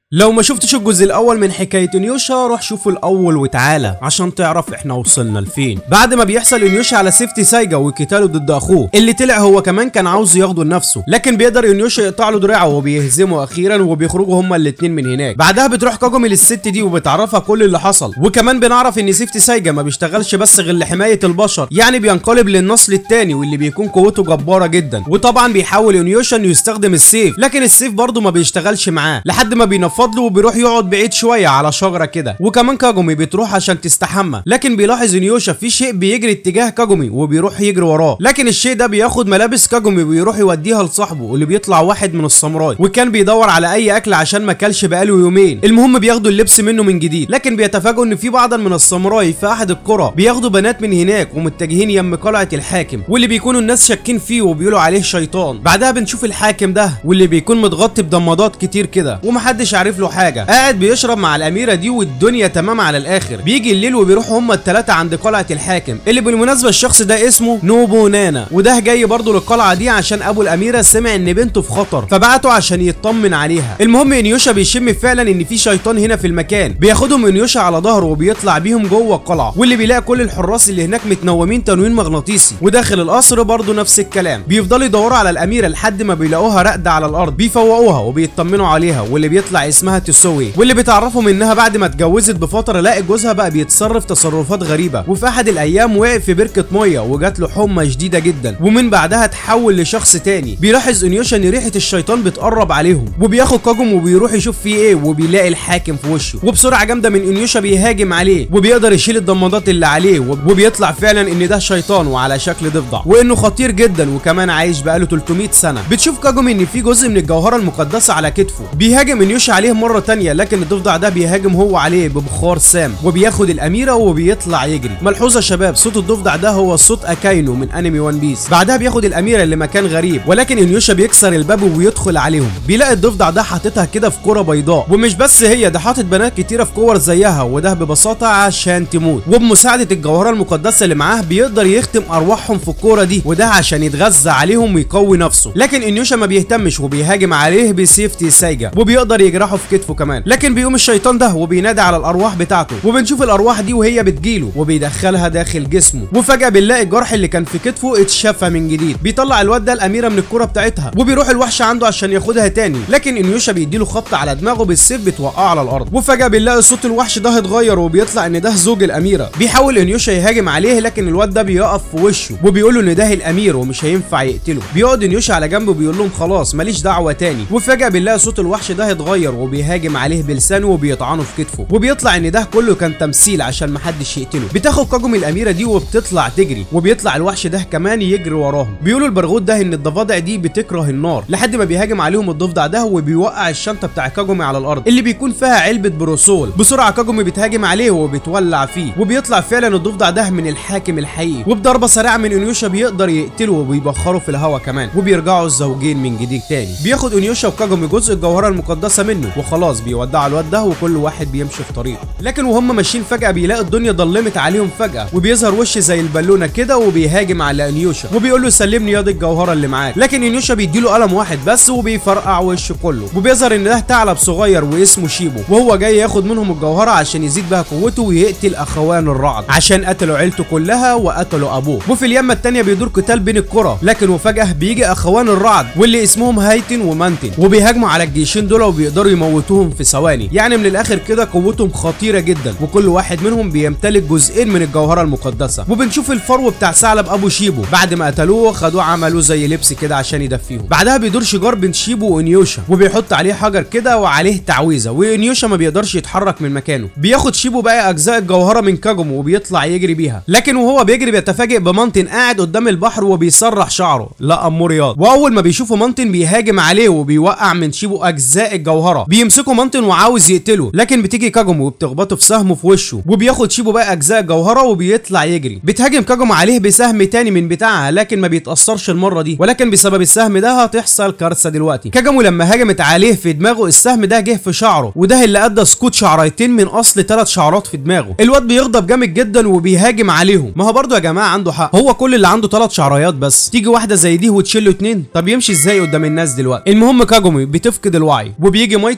لو ما شفتش الجزء الاول من حكايه انيوشا روح شوفه الاول وتعالى عشان تعرف احنا وصلنا لفين بعد ما بيحصل انيوشا على سيفتي سايجا وقتاله ضد اخوه اللي طلع هو كمان كان عاوز ياخده لنفسه لكن بيقدر انيوشا يقطع له دراعه وبيهزمه اخيرا وبيخرجوا هما الاتنين من هناك بعدها بتروح كاجومي للست دي وبتعرفها كل اللي حصل وكمان بنعرف ان سيفتي سايجا ما بيشتغلش بس غير لحمايه البشر يعني بينقلب للنسل التاني واللي بيكون قوته جباره جدا وطبعا بيحاول انيوشا انه يستخدم السيف لكن السيف برضه ما بيشتغلش معاه لحد ما بينفض له وبيروح يقعد بعيد شويه على شجره كده وكمان كاجومي بتروح عشان تستحمى لكن بيلاحظ انيوشا في شيء بيجري اتجاه كاجومي وبيروح يجري وراه لكن الشيء ده بياخد ملابس كاجومي ويروح يوديها لصاحبه واللي بيطلع واحد من الساموراي وكان بيدور على اي اكل عشان ما كلش بقاله يومين المهم بياخدوا اللبس منه من جديد لكن بيتفاجئوا ان في بعضا من الساموراي في احد القرى بياخدوا بنات من هناك ومتجهين يم قلعه الحاكم واللي بيكونوا الناس شاكين فيه وبيقولوا عليه شيطان بعدها بنشوف الحاكم ده واللي بيكون متغطي بضمادات كتير كده ومحدش عارف له حاجه قاعد بيشرب مع الاميره دي والدنيا تمام على الاخر بيجي الليل وبيروحوا هما الثلاثه عند قلعه الحاكم اللي بالمناسبه الشخص ده اسمه نوبو نانا وده جاي برضه للقلعه دي عشان ابو الاميره سمع ان بنته في خطر فبعته عشان يطمن عليها المهم انيوشا بيشم فعلا ان في شيطان هنا في المكان بياخدهم انيوشا على ظهره وبيطلع بيهم جوه القلعه واللي بيلاقي كل الحراس اللي هناك متنومين تنويم مغناطيسي وداخل القصر برضه نفس الكلام بيفضلوا يدوروا على الاميره لحد ما بيلاقوها راقده على الارض بيفوقوها وبيطمنوا عليها واللي بيطلع اسمها تسوي واللي بتعرفهم انها بعد ما اتجوزت بفتره لقت جوزها بقى بيتصرف تصرفات غريبه وفي احد الايام وقع في بركه ميه وجات له حمى شديده جدا ومن بعدها اتحول لشخص تاني بيلاحظ انيوشا ان ريحه الشيطان بتقرب عليهم وبياخد كاجوم وبيروح يشوف فيه ايه وبيلاقي الحاكم في وشه وبسرعه جامده من انيوشا بيهاجم عليه وبيقدر يشيل الضمادات اللي عليه وبيطلع فعلا ان ده شيطان وعلى شكل ضفدع وانه خطير جدا وكمان عايش بقاله 300 سنه بتشوف كاجوم ان في جزء من الجوهره المقدسه على كتفه بيهاجم انيوشا عليه مره تانية لكن الضفدع ده بيهاجم هو عليه ببخار سام وبياخد الاميره وبيطلع يجري ملحوظه يا شباب صوت الضفدع ده هو صوت اكاينو من انمي وان بيس بعدها بياخد الاميره لمكان غريب ولكن انيوشا بيكسر الباب ويدخل عليهم بيلاقي الضفدع ده حاططها كده في كوره بيضاء ومش بس هي ده حاطط بنات كتيره في كور زيها وده ببساطه عشان تموت وبمساعده الجوهره المقدسه اللي معاه بيقدر يختم ارواحهم في الكوره دي وده عشان يتغذى عليهم ويقوي نفسه لكن انيوشا ما بيهتمش وبيهاجم عليه بسيفتي سايجا وبيقدر يجرحه في كتفه كمان لكن بيقوم الشيطان ده وبينادي على الارواح بتاعته وبنشوف الارواح دي وهي بتجيله وبيدخلها داخل جسمه وفجاه بنلاقي الجرح اللي كان في كتفه اتشفى من جديد بيطلع الواد ده الاميره من الكوره بتاعتها وبيروح الوحش عنده عشان ياخدها تاني لكن انيوشا بيديله خبطه على دماغه بالسيف بتوقعه على الارض وفجاه بنلاقي صوت الوحش ده اتغير وبيطلع ان ده زوج الاميره بيحاول انيوشا يهاجم عليه لكن الواد ده بيقف في وشه وبيقول له ان ده الامير ومش هينفع يقتله بيقعد انيوشا على جنبه وبيقول لهم خلاص ماليش دعوه تاني وفجاه بنلاقي صوت الوحش ده اتغير وبيهاجم عليه بلسانه وبيطعنه في كتفه وبيطلع ان ده كله كان تمثيل عشان محدش يقتله بتاخد كاجومي الاميره دي وبتطلع تجري وبيطلع الوحش ده كمان يجري وراهم بيقولوا البرغوث ده ان الضفادع دي بتكره النار لحد ما بيهاجم عليهم الضفدع ده وبيوقع الشنطه بتاع كاجومي على الارض اللي بيكون فيها علبه بروسول بسرعه كاجومي بتهاجم عليه وبتولع فيه وبيطلع فعلا الضفدع ده من الحاكم الحقيقي وبضربه سريعه من انيوشا بيقدر يقتله وبيبخره في الهواء كمان وبيرجعوا الزوجين من جديد تاني بياخد انيوشا وكاجومي جزء الجوهره المقدسه منه وخلاص بيودعوا الواد ده وكل واحد بيمشي في طريقه لكن وهم ماشيين فجاه بيلاقي الدنيا ضلمت عليهم فجاه وبيظهر وش زي البالونه كده وبيهاجم على انيوشا وبيقول له سلمني ياض الجوهره اللي معاك لكن انيوشا بيديله قلم واحد بس وبيفرقع وشه كله وبيظهر ان ده ثعلب صغير واسمه شيبو وهو جاي ياخد منهم الجوهره عشان يزيد بها قوته ويقتل اخوان الرعد عشان قتلوا عيلته كلها وقتلوا ابوه وفي اليمه الثانيه بيدور قتال بين القرى لكن وفجاه بيجي اخوان الرعد واللي اسمهم هايتن ومانتن وبيهاجموا على الجيشين دول وبيقدروا يموتوهم في ثواني يعني من الاخر كده قوتهم خطيره جدا وكل واحد منهم بيمتلك جزئين من الجوهره المقدسه وبنشوف الفرو بتاع ثعلب ابو شيبو بعد ما قتلوه خدوه عملوه زي لبس كده عشان يدفيهم بعدها بيدور شجار بين شيبو وانيوشا وبيحط عليه حجر كده وعليه تعويذه وانيوشا ما بيقدرش يتحرك من مكانه بياخد شيبو بقى اجزاء الجوهره من كاجومو وبيطلع يجري بيها لكن وهو بيجري بيتفاجئ بمانتن قاعد قدام البحر وبيسرح شعره لا امه رياض واول ما بيشوفه مانتن بيهاجم عليه وبيوقع من شيبو اجزاء الجوهره بيمسكه مانتن وعاوز يقتله لكن بتيجي كاجومو وبتخبطه في سهمه في وشه وبياخد شيبو بقى اجزاء الجوهره وبيطلع يجري بتهاجم كاجومو عليه بسهم تاني من بتاعها لكن ما بيتاثرش المره دي ولكن بسبب السهم ده هتحصل كارثه دلوقتي كاجومو لما هاجمت عليه في دماغه السهم ده جه في شعره وده اللي ادى سقوط شعريتين من اصل ثلاث شعرات في دماغه الواد بيغضب جامد جدا وبيهاجم عليهم ما هو برضه يا جماعه عنده حق هو كل اللي عنده ثلاث شعريات بس تيجي واحده زي دي وتشيل له اتنين طب يمشي ازاي قدام الناس دلوقتي المهم كاجومي بتفقد الوعي وبيجي مايتو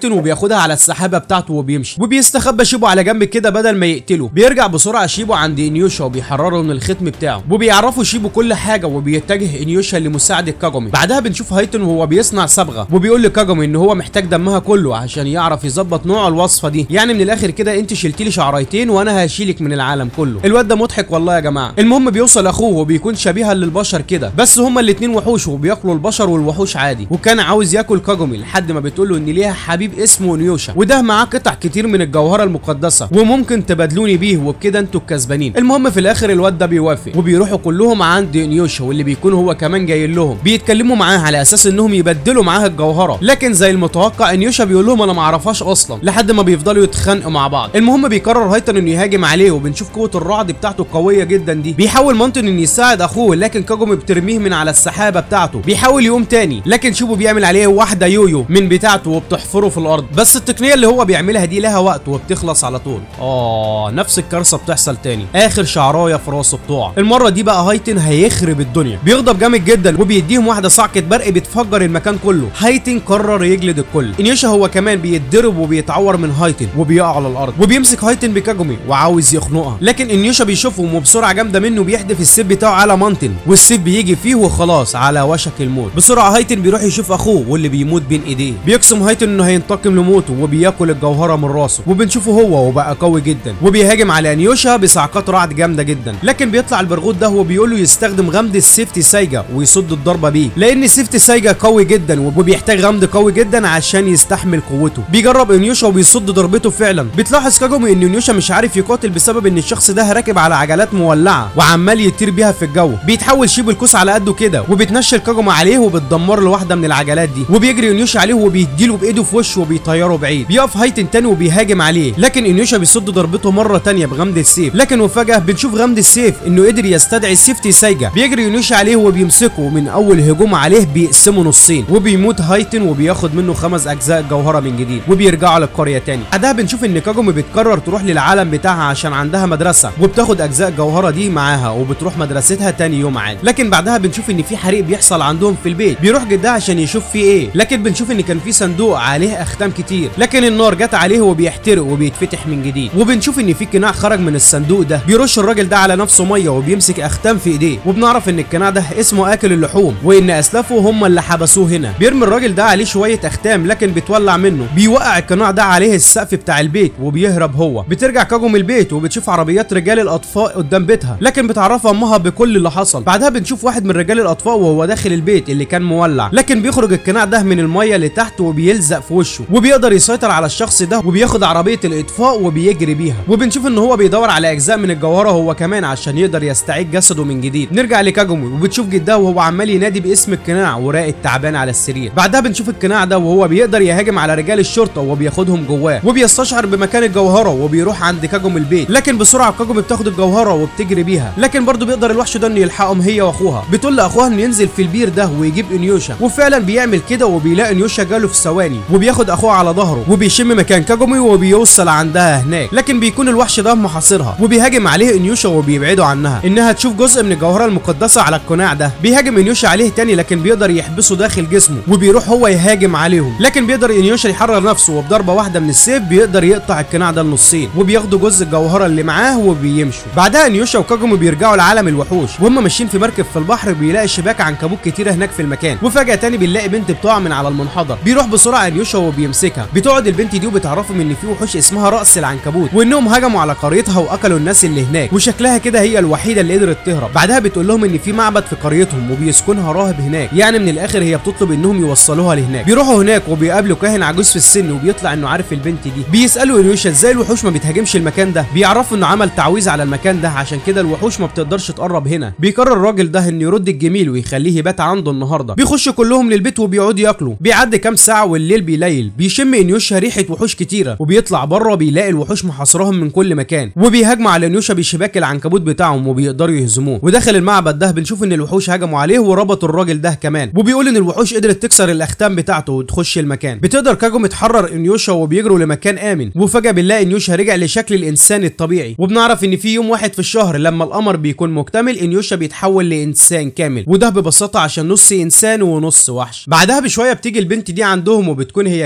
هايتن وبياخدها على السحابه بتاعته وبيمشي وبيستخبى شيبو على جنب كده بدل ما يقتله بيرجع بسرعه شيبو عند انيوشا وبيحرره من الختم بتاعه وبيعرفوا شيبو كل حاجه وبيتجه انيوشا لمساعده كاجومي بعدها بنشوف هايتن وهو بيصنع صبغه وبيقول لكاجومي ان هو محتاج دمها كله عشان يعرف يظبط نوع الوصفه دي يعني من الاخر كده انت شلتي لي شعريتين وانا هشيلك من العالم كله الواد ده مضحك والله يا جماعه المهم بيوصل اخوه وبيكون شبيها للبشر كده بس هما الاتنين وحوش وبياكلوا البشر والوحوش عادي وكان عاوز ياكل كاجومي لحد ما بتقول له ان ليها حبيب اسمه نيوشا وده معاه قطع كتير من الجوهره المقدسه وممكن تبادلوني بيه وبكده انتوا الكسبانين المهم في الاخر الواد ده بيوافق وبيروحوا كلهم عند نيوشا واللي بيكون هو كمان جاي لهم بيتكلموا معاه على اساس انهم يبدلوا معاها الجوهره لكن زي المتوقع نيوشا بيقول لهم انا ما اعرفهاش اصلا لحد ما بيفضلوا يتخانقوا مع بعض المهم بيقرر هايتن انه يهاجم عليه وبنشوف قوه الرعد بتاعته قويه جدا دي بيحاول مونتن انه يساعد اخوه لكن كاجومي بترميه من على السحابه بتاعته بيحاول يقوم تاني لكن شوبو بيعمل عليه واحده يويو من بتاعته وبتحفره في الارض بس التقنيه اللي هو بيعملها دي لها وقت وبتخلص على طول اه نفس الكارثه بتحصل تاني اخر شعرايه في راسه بتوع المره دي بقى هايتن هيخرب الدنيا بيغضب جامد جدا وبيديهم واحده صعقه برق بتفجر المكان كله هايتن قرر يجلد الكل انيوشا هو كمان بيتضرب وبيتعور من هايتن وبيقع على الارض وبيمسك هايتن بكاجومي وعاوز يخنقها لكن انيوشا بيشوفهم وبسرعه جامده منه بيحدف السيف بتاعه على مانتن والسيف بيجي فيه وخلاص على وشك الموت بسرعه هايتن بيروح يشوف اخوه واللي بيموت بين ايديه بيقسم هايتن انه هينتقم لموته وبياكل الجوهره من راسه وبنشوفه هو وبقى قوي جدا وبيهاجم على انيوشا بصعقات رعد جامده جدا لكن بيطلع البرغوث ده وبيقول له يستخدم غمد السيفتي سايجا ويصد الضربه بيه لان السيفتي سايجا قوي جدا وبيحتاج غمد قوي جدا عشان يستحمل قوته بيجرب انيوشا وبيصد ضربته فعلا بتلاحظ كاجومي ان انيوشا مش عارف يقاتل بسبب ان الشخص ده راكب على عجلات مولعه وعمال يطير بيها في الجو بيتحول شيبو الكوس على قده كده وبتنشل كاجومي عليه وبتدمر له واحده من العجلات دي وبيجري انيوشا عليه وبيديله بايده في وشه وبيطيره بعيد بيقف هايتن تاني وبيهاجم عليه لكن انيوشا بيصد ضربته مره تانية بغمد السيف لكن وفجاه بنشوف غمد السيف انه قدر يستدعي السيفتي سايجا بيجري انيوشا عليه وبيمسكه من اول هجوم عليه بيقسمه نصين وبيموت هايتن وبياخد منه خمس اجزاء الجوهره من جديد وبيرجعوا للقريه تاني بعدها بنشوف ان كاجومي بتقرر تروح للعالم بتاعها عشان عندها مدرسه وبتاخد اجزاء الجوهره دي معاها وبتروح مدرستها تاني يوم عادي لكن بعدها بنشوف ان في حريق بيحصل عندهم في البيت بيروح جدها عشان يشوف فيه ايه لكن بنشوف ان كان في صندوق عليه اختام كتير لكن النار جت عليه وبيحترق وبيتفتح من جديد وبنشوف ان في قناع خرج من الصندوق ده بيرش الراجل ده على نفسه ميه وبيمسك اختام في ايديه وبنعرف ان القناع ده اسمه اكل اللحوم وان اسلافه هم اللي حبسوه هنا بيرمي الراجل ده عليه شويه اختام لكن بتولع منه بيوقع القناع ده عليه السقف بتاع البيت وبيهرب هو بترجع كاجوم البيت وبتشوف عربيات رجال الاطفاء قدام بيتها لكن بتعرفها امها بكل اللي حصل بعدها بنشوف واحد من رجال الاطفاء وهو داخل البيت اللي كان مولع لكن بيخرج القناع ده من الميه لتحت وبيلزق في وشه وبيقدر يسيطر على الشخص ده وبياخد عربيه الاطفاء وبيجري بيها وبنشوف ان هو بيدور على اجزاء من الجوهره هو كمان عشان يقدر يستعيد جسده من جديد نرجع لكاجومي وبتشوف جدها وهو عمال ينادي باسم القناع وراقد تعبان على السرير بعدها بنشوف القناع ده وهو بيقدر يهاجم على رجال الشرطه وبياخدهم جواه وبيستشعر بمكان الجوهره وبيروح عند كاجومي البيت لكن بسرعه كاجومي بتاخد الجوهره وبتجري بيها لكن برضه بيقدر الوحش ده انه يلحقهم هي واخوها بتقول لاخوها انه ينزل في البير ده ويجيب انيوشا وفعلا بيعمل كده وبيلاقي انيوشا جاله في ثواني وبياخد اخوها على ظهره وبيشم مكان كاجومي وبيوصل عندها هناك لكن بيكون الوحش ده محاصرها وبيهاجم عليه انيوشا وبيبعدوا عنها انها تشوف جزء من الجوهره المقدسه على القناع ده بيهاجم انيوشا عليه تاني لكن بيقدر يحبسه داخل جسمه وبيروح هو يهاجم عليهم لكن بيقدر انيوشا يحرر نفسه وبضربه واحده من السيف بيقدر يقطع القناع ده لنصين وبياخدوا جزء الجوهره اللي معاه وبيمشوا بعدها انيوشا وكاجومي بيرجعوا لعالم الوحوش وهم ماشيين في مركب في البحر بيلاقي شباك عنكبوت كتيره هناك في المكان وفجاه تاني بنلاقي بنت بتقع من على المنحدر بيروح بسرعه انيوشا وبيمسكها بتقعد البنت دي وبتعرفهم ان في وحوش اسمها راس العنكبوت وانهم هجموا على قريتها واكلوا الناس اللي هناك وشكلها كده هي الوحيده اللي قدرت تهرب بعدها بتقول لهم ان في معبد في قريتهم وبيسكنها راهب هناك يعني من الاخر هي بتطلب انهم يوصلوها لهناك بيروحوا هناك وبيقابلوا كاهن عجوز في السن وبيطلع انه عارف البنت دي بيسالوا انيوشا ازاي الوحوش ما بتهاجمش المكان ده بيعرفوا انه عمل تعويذ على المكان ده عشان كده الوحوش ما بتقدرش تقرب هنا بيقرر الراجل ده انه يرد الجميل ويخليه يبات عنده النهارده بيخشوا كلهم للبيت وبيقعدوا ياكلوا بيعدي كام ساعه والليل بيليل بيشم انيوشا ريحه وحوش كتيره وبيطلع بره بيلاقي الوحوش محاصرهم من كل مكان وبيهاجموا على انيوشا بشباك العنكبوت بتاعهم وبيقدروا يهزموه وداخل المعبد ده بنشوف ان الوحوش هجموا عليه وربطوا الراجل ده كمان وبيقول ان الوحوش قدرت تكسر الاختام بتاعته وتخش المكان بتقدر كاجوم تحرر انيوشا وبيجروا لمكان امن وفجاه بنلاقي انيوشا رجع لشكل الانسان الطبيعي وبنعرف ان في يوم واحد في الشهر لما القمر بيكون مكتمل انيوشا بيتحول لانسان كامل وده ببساطه عشان نص انسان ونص وحش بعدها بشويه بتيجي البنت دي عندهم وبتكون هي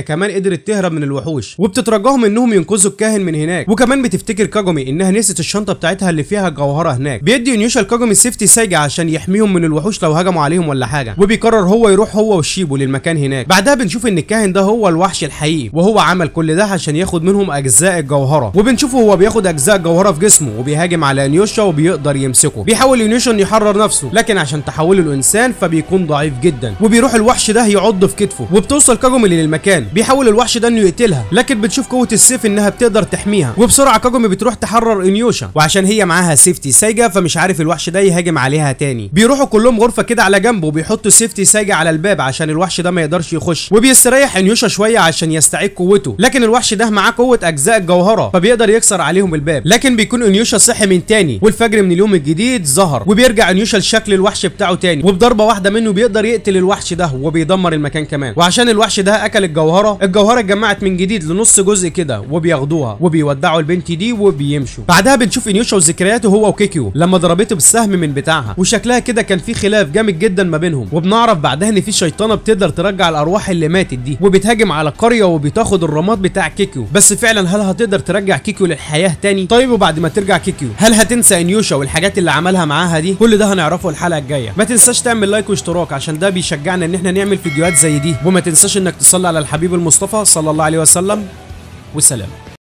كمان قدرت تهرب من الوحوش وبتترجاهم انهم ينقذوا الكاهن من هناك وكمان بتفتكر كاجومي انها نسيت الشنطه بتاعتها اللي فيها جوهره هناك بيدي انيوشا لكاجومي السيفتي سايجا عشان يحميهم من الوحوش لو هجموا عليهم ولا حاجه وبيقرر هو يروح هو وشيبو للمكان هناك بعدها بنشوف ان الكاهن ده هو الوحش الحقيقي وهو عمل كل ده عشان ياخد منهم اجزاء الجوهره وبنشوفه هو بياخد اجزاء الجوهره في جسمه وبيهاجم على انيوشا وبيقدر يمسكه بيحاول انيوشا انه يحرر نفسه لكن عشان تحوله لانسان فبيكون ضعيف جدا وبيروح الوحش ده يعض في كتفه وبتوصل كاجومي للمكان بيحاول الوحش ده انه يقتلها لكن بتشوف قوه السيف انها بتقدر تحميها وبسرعه كاجومي بتروح تحرر انيوشا وعشان هي معاها سيفتي سايجا فمش عارف الوحش ده يهاجم عليها تاني بيروحوا كلهم غرفه كده على جنب وبيحطوا سيفتي سايجا على الباب عشان الوحش ده ما يقدرش يخش وبيستريح انيوشا شويه عشان يستعيد قوته لكن الوحش ده معاه قوه اجزاء الجوهره فبيقدر يكسر عليهم الباب لكن بيكون انيوشا صحي من تاني والفجر من اليوم الجديد ظهر وبيرجع انيوشا لشكل الوحش بتاعه تاني وبضربه واحده منه بيقدر يقتل الوحش ده وبيدمر المكان كمان وعشان الوحش ده اكل الجوهره الجوهره اتجمعت من جديد لنص جزء كده وبياخدوها وبيودعوا البنت دي وبيمشوا بعدها بنشوف انيوشا وذكرياته هو وكيكيو لما ضربته بالسهم من بتاعها وشكلها كده كان في خلاف جامد جدا ما بينهم وبنعرف بعدها ان في شيطانه بتقدر ترجع الارواح اللي ماتت دي وبتهاجم على القريه وبتاخد الرماد بتاع كيكيو بس فعلا هل هتقدر ترجع كيكيو للحياه تاني طيب وبعد ما ترجع كيكيو هل هتنسى انيوشا والحاجات اللي عملها معاها دي كل ده هنعرفه الحلقه الجايه ما تنساش تعمل لايك واشتراك عشان ده بيشجعنا ان احنا نعمل فيديوهات زي دي وما تنساش انك تصلي على الحبيب المصطفى صلى الله عليه وسلم والسلام